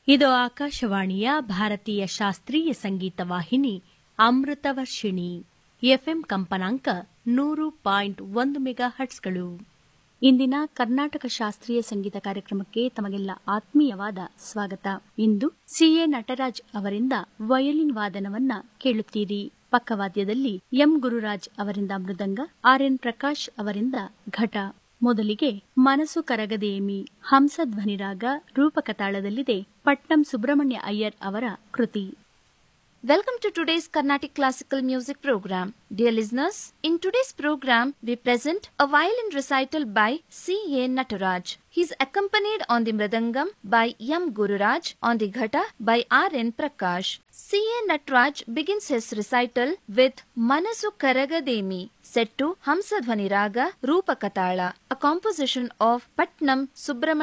ಇದು ಆಕಾಶವಾಣಿಯ ಭಾರತೀಯ ಶಾಸ್ತ್ರೀಯ ಸಂಗೀತ ವಾಹಿನಿ ಅಮೃತವರ್ಷಿಣಿ ಎಫ್ಎಂ ಕಂಪನಾಂಕ ನೂರು ಪಾಯಿಂಟ್ ಒಂದು ಮೆಗಾ ಹಟ್ಸ್ಗಳು ಇಂದಿನ ಕರ್ನಾಟಕ ಶಾಸ್ತ್ರೀಯ ಸಂಗೀತ ಕಾರ್ಯಕ್ರಮಕ್ಕೆ ತಮಗೆಲ್ಲ ಆತ್ಮೀಯವಾದ ಸ್ವಾಗತ ಇಂದು ಸಿಎ ನಟರಾಜ್ ಅವರಿಂದ ವಯಲಿನ್ ವಾದನವನ್ನ ಕೇಳುತ್ತೀರಿ ಪಕ್ಕವಾದ್ಯದಲ್ಲಿ ಎಂ ಗುರುರಾಜ್ ಅವರಿಂದ ಮೃದಂಗ ಆರ್ ಎನ್ ಪ್ರಕಾಶ್ ಅವರಿಂದ ಘಟ ಮೊದಲಿಗೆ ಮನಸ್ಸು ಕರಗದೇಮಿ ಹಂಸಧ್ವನಿರಾಗ ರೂಪಕ ತಾಳದಲ್ಲಿದೆ ಪಟ್ನಂ ಸುಬ್ರಹ್ಮಣ್ಯ ಅಯ್ಯರ್ ಅವರ ಕೃತಿ Welcome to today's Carnatic Classical Music Program. Dear listeners, in today's program, we present a violin recital by C. A. Nataraj. He is accompanied on the Mridangam by M. Gururaj, on the Ghata by R. N. Prakash. C. A. Nataraj begins his recital with Manasu Karagademi, set to Hamsadhvani Raga Rupakatala, a composition of Patnam Subramanya.